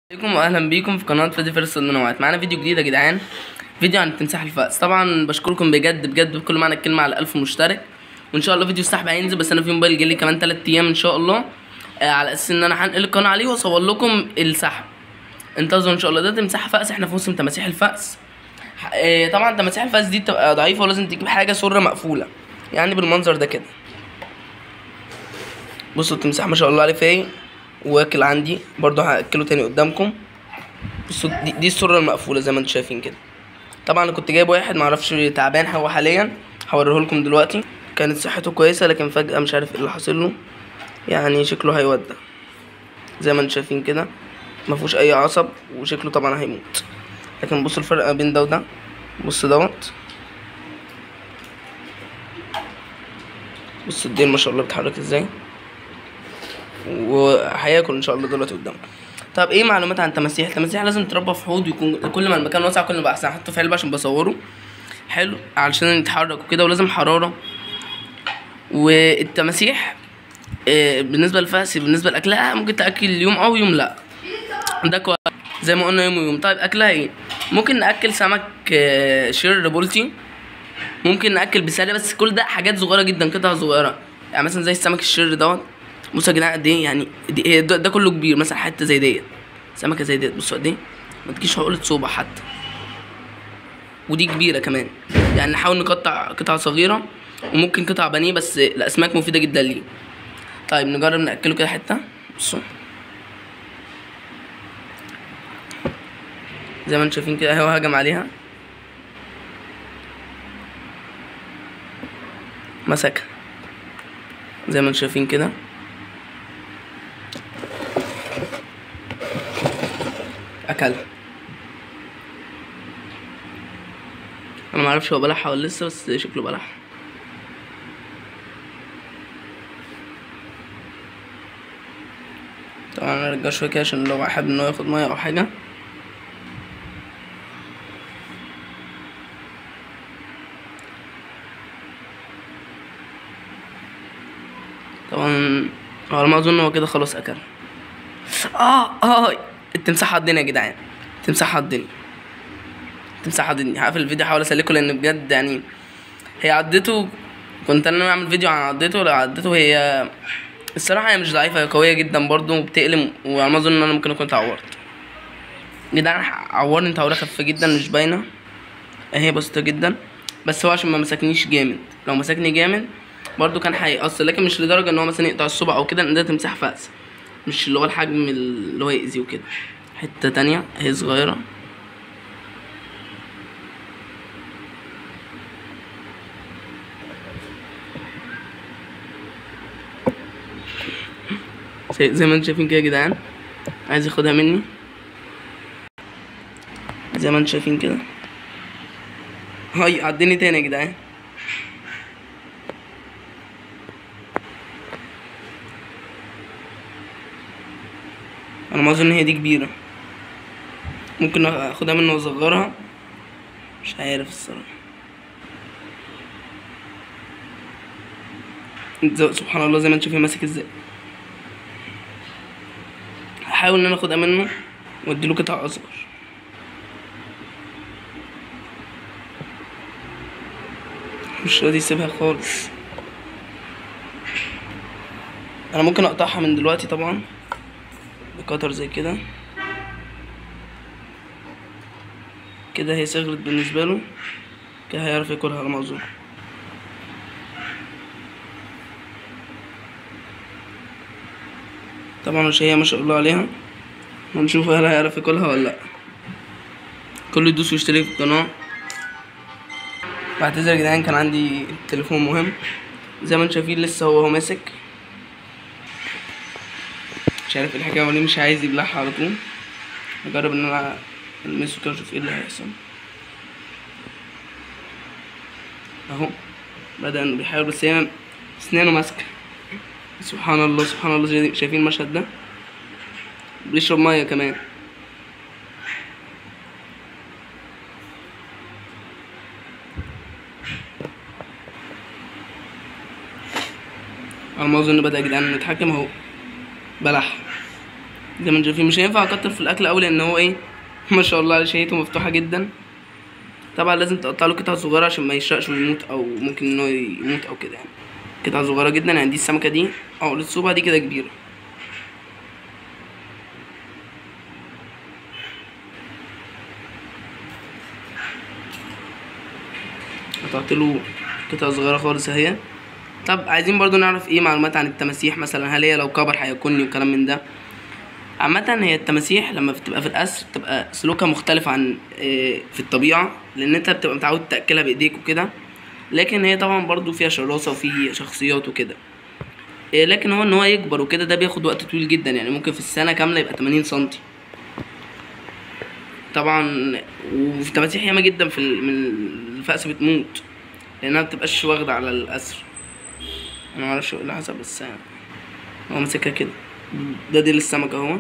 عليكم واهلا بيكم في قناه فادي فارس الصناعات معانا فيديو جديد يا جدعان فيديو عن التمساح الفأس طبعا بشكركم بجد بجد بكل معنى الكلمه على 1000 مشترك وان شاء الله فيديو السحب هينزل بس انا في موبايل جالي كمان 3 ايام ان شاء الله آه على اساس ان انا هنقل القناه عليه واصور لكم السحب انتظروا ان شاء الله ده تمساح فأس احنا في موسم تماسيح الفأس آه طبعا تماسيح الفأس دي بتبقى ضعيفه ولازم تجيب حاجه سره مقفوله يعني بالمنظر ده كده بصوا التمساح ما شاء الله عليه فايق واكل عندي برضه هاكله تاني قدامكم بصوا دي, دي السره المقفوله زي ما انتم شايفين كده طبعا انا كنت جايب واحد معرفش تعبان هو حاليا هوريه لكم دلوقتي كانت صحته كويسه لكن فجاه مش عارف ايه اللي حاصل له يعني شكله هيودع زي ما انتم شايفين كده ما فيهوش اي عصب وشكله طبعا هيموت لكن بصوا الفرق ما بين ده وده بص دوت بص الدين ما شاء الله بيتحرك ازاي وهياكل ان شاء الله دلوقتي قدامه طب ايه معلومات عن التماسيح التماسيح لازم تربى في حوض يكون كل ما المكان واسع كل ما بقى احسن احطه في علبه عشان بصوره حلو علشان يتحرك وكده ولازم حراره والتماسيح آه، بالنسبه للفأس بالنسبه لاكلها ممكن تاكل يوم او يوم لا ده كويس زي ما قلنا يوم ويوم طيب اكلها ايه ممكن ناكل سمك آه، شر بولتي ممكن ناكل بسله بس كل ده حاجات صغيره جدا قطع صغيره يعني مثلا زي السمك الشر دوت بصوا يا جدعان قد ايه يعني دي هي ده, ده كله كبير مثلا حته زي ديت سمكه زي ديت بصوا قد ايه ما تجيش عقله صوبع حتى ودي كبيره كمان يعني نحاول نقطع قطع صغيره وممكن قطع بانيه بس الاسماك مفيده جدا ليه طيب نجرب ناكله كده حته بصوا زي ما انتم شايفين كده هو هجم عليها مسكها زي ما انتم شايفين كده اكلها انا معرفش هو بلعها ولا لسه بس شكله بلعها طبعا انا ارجع شويه كده عشان لو حابب ان هو ياخد ميه او حاجه طبعا على ما اظن هو كده خلاص اكل اه اه التمساح عضني يا جدعان التمساح عضني التمساح عضني هقفل الفيديو احاول اسلكه لان بجد يعني هي عضته كنت انا اعمل فيديو عن عضته لا عضته هي الصراحه هي مش ضعيفه هي قويه جدا برضو وبتألم وعلى ما اظن ان انا ممكن اكون اتعورت جدعان عورني تعويره خفيفه جدا مش باينه اهي بسيطه جدا بس هو عشان ما مسكنيش جامد لو مسكني جامد برضو كان هيأثر لكن مش لدرجه ان هو مثلا يقطع الصبع او كده ان ده تمساح فأس مش اللي هو الحجم اللي هو يأذي وكده حته تانية اهي صغيره زي زي ما انتم شايفين كده يا جدعان عايز ياخدها مني زي ما انتم شايفين كده هاي عدني تاني يا جدعان انا ما اظن هي دي كبيره ممكن اخدها منه واصغرها مش عارف الصراحه زي- سبحان الله زي ما انت شايفين ماسك ازاي هحاول ان انا اخدها منه واديله قطع اصغر مش راضي يسيبها خالص انا ممكن اقطعها من دلوقتي طبعا بقطر زي كده كده هي صغرت بالنسبة له كده هيعرف ياكلها على ما اظن طبعا مش هي ما شاء الله عليها هنشوف هل هيعرف ياكلها ولا لا كله يدوس ويشترك في القناة بعتذر يا جدعان كان عندي تليفون مهم زي ما انتم شايفين لسه هو هو ماسك مش عارف ايه الحكايه وليه مش عايز يبلعها على طول نجرب ان انا المسه كده اشوف ايه اللي هيحصل اهو بدأ انه بيحاول بس هي اسنانه ماسكه سبحان الله سبحان الله شايفين- شايفين المشهد ده بيشرب ميه كمان على ما اظن بدأ يا جدعان نتحكم اهو بلح زي ما انتم شايفين مش هينفع اكتر في الاكل اوي لان هو ايه ما شاء الله عليه شهيته مفتوحه جدا طبعا لازم تقطع له قطع صغيره عشان ما يشرقش ويموت او ممكن ان هو يموت او كده يعني قطع صغيره جدا يعني دي السمكه دي عقلة صوبها دي كده كبيره قطعت له قطع صغيره خالص اهي طب عايزين برضو نعرف ايه معلومات عن التماسيح مثلا هل هي لو كبر هياكلني وكلام من ده عامة هي التماسيح لما بتبقى في الأسر بتبقى سلوكها مختلف عن آه، في الطبيعة لأن أنت بتبقى متعود تأكلها بإيديك وكده لكن هي طبعا برضو فيها شراسة وفي شخصيات وكده آه، لكن هو إن هو يكبر وكده ده بياخد وقت طويل جدا يعني ممكن في السنة كاملة يبقى 80 سنتي طبعا وفي التماسيح ياما جدا في ال- من الفأس بتموت لأنها مبتبقاش واخدة على الأسر أنا معرفش ايه اللي حصل بس هو ماسكها كده ده ديل السمك اهو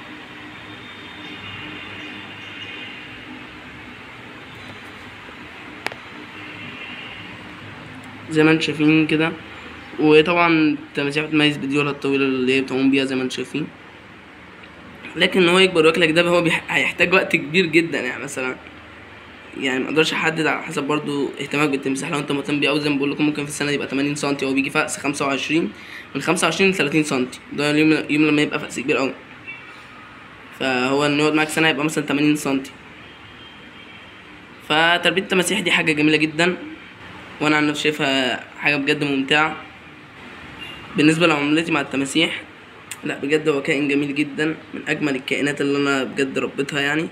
زي ما انتم شايفين كده وطبعا التماسيح بتميز بديولها الطويلة اللي هي بتعوم بيها زي ما انتم شايفين لكن ان هو يكبر وياكلك ده هو بيح- هيحتاج وقت كبير جدا يعني مثلا يعني ما اقدرش احدد على حسب برضو اهتمامك بالتمساح لو انت مهتم بيه قوي زي ما بقول لكم ممكن في السنه يبقى 80 سم هو بيجي فأس 25 من 25 ل 30 سم ده اليوم يوم لما يبقى فأس كبير قوي فهو انه يقعد معاك سنه يبقى مثلا 80 سم فتربيه التماسيح دي حاجه جميله جدا وانا عن نفسي شايفها حاجه بجد ممتعه بالنسبه لعملتي مع التماسيح لا بجد هو كائن جميل جدا من اجمل الكائنات اللي انا بجد ربيتها يعني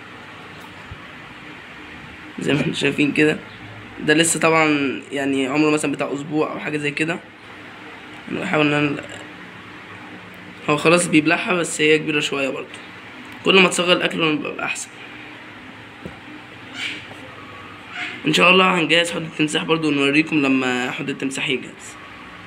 زي ما انتم شايفين كده ده لسه طبعا يعني عمره مثلا بتاع اسبوع او حاجه زي كده انا بحاول ان انا هو خلاص بيبلعها بس هي كبيره شويه برضو كل ما تصغر الاكل لما بيبقى احسن ان شاء الله هنجهز حوض التمساح برضو ونوريكم لما حوض التمساح يجهز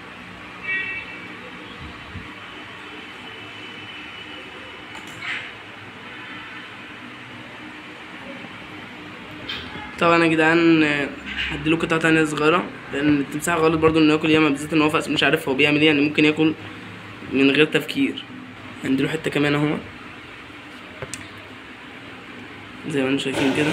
طبعا يا جدعان آه، هديله قطعة تانية صغيرة لأن التمساح غلط برضو إنه ياكل ياما بالذات إن هو فأس مش عارف هو بيعمل إيه يعني ممكن ياكل من غير تفكير هنديله حتة كمان أهو زي ما انتم شايفين كده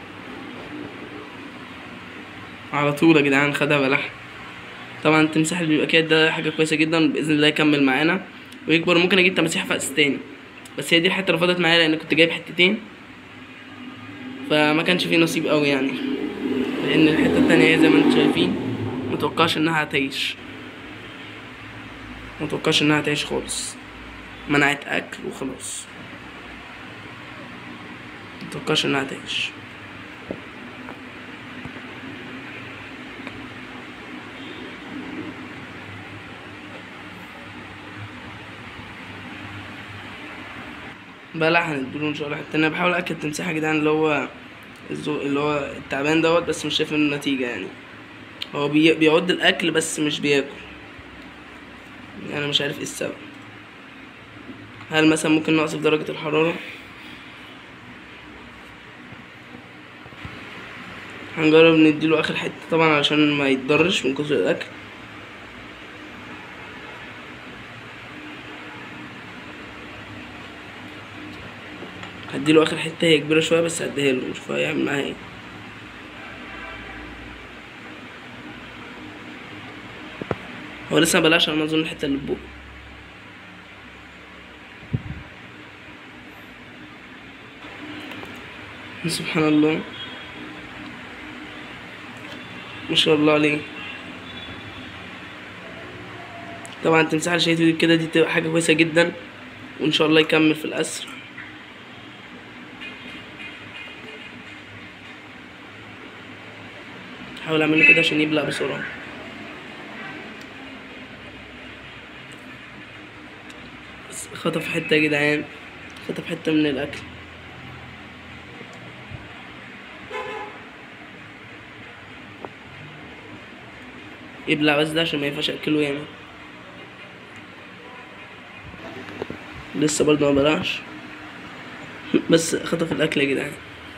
على طول يا جدعان خدها بلح طبعا التمساح اللي بيبقى كده ده حاجة كويسة جدا بإذن الله يكمل معانا ويكبر ممكن أجيب تماسيح فأس تاني بس هي دي الحتة اللي فضلت معايا لأن كنت جايب حتتين فما كانش فيه نصيب قوي يعني لان الحته التانية هي زي ما انتم شايفين متوقعش انها هتعيش متوقعش انها هتعيش خالص منعت اكل وخلاص متوقعش انها هتعيش بقى لا هنديله ان شاء الله حتى انا بحاول اكل التمساح يا جدعان اللي هو الزو... اللي هو التعبان دوت بس مش شايف منه نتيجة يعني هو بي... بيعد الاكل بس مش بياكل انا مش عارف ايه السبب هل مثلا ممكن نقص في درجة الحرارة هنجرب نديله اخر حتة طبعا علشان ما يتضرش من كتر الاكل هديله اخر حته هي كبيره شويه بس هديها له نشوف هيعمل معاها ايه هو لسه ما بلاش انا اظن الحته اللي في بقه سبحان الله ما شاء الله عليه طبعا التمساح اللي شايفه دي كده دي تبقى حاجه كويسه جدا وان شاء الله يكمل في الاسر حاول اعمله كده عشان يبلع بسرعه بس خطف حته يا جدعان خطف حته من الاكل يبلع بس ده عشان ما ينفعش اكله ياما لسه برضه ما بلعش بس خطف الاكل يا جدعان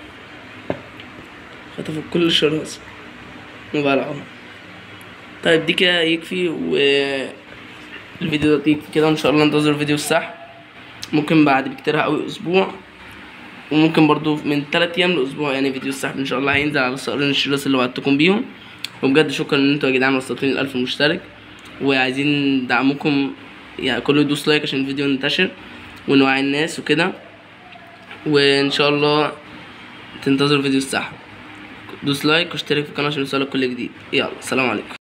خطف كل الشراسة وبلعه طيب دي كده يكفي و الفيديو ده يكفي كده ان شاء الله انتظروا الفيديو الصح ممكن بعد بكتيرها قوي اسبوع وممكن برضو من تلات ايام لاسبوع يعني فيديو السحب ان شاء الله هينزل على صقرين الشراس اللي وعدتكم بيهم وبجد شكرا ان انتوا يا جدعان وصلتوني الالف مشترك وعايزين دعمكم يعني كله يدوس لايك عشان الفيديو ينتشر ونوعي الناس وكده وان شاء الله تنتظروا فيديو السحب دوس لايك واشترك في القناه عشان يوصلك كل جديد يلا سلام عليكم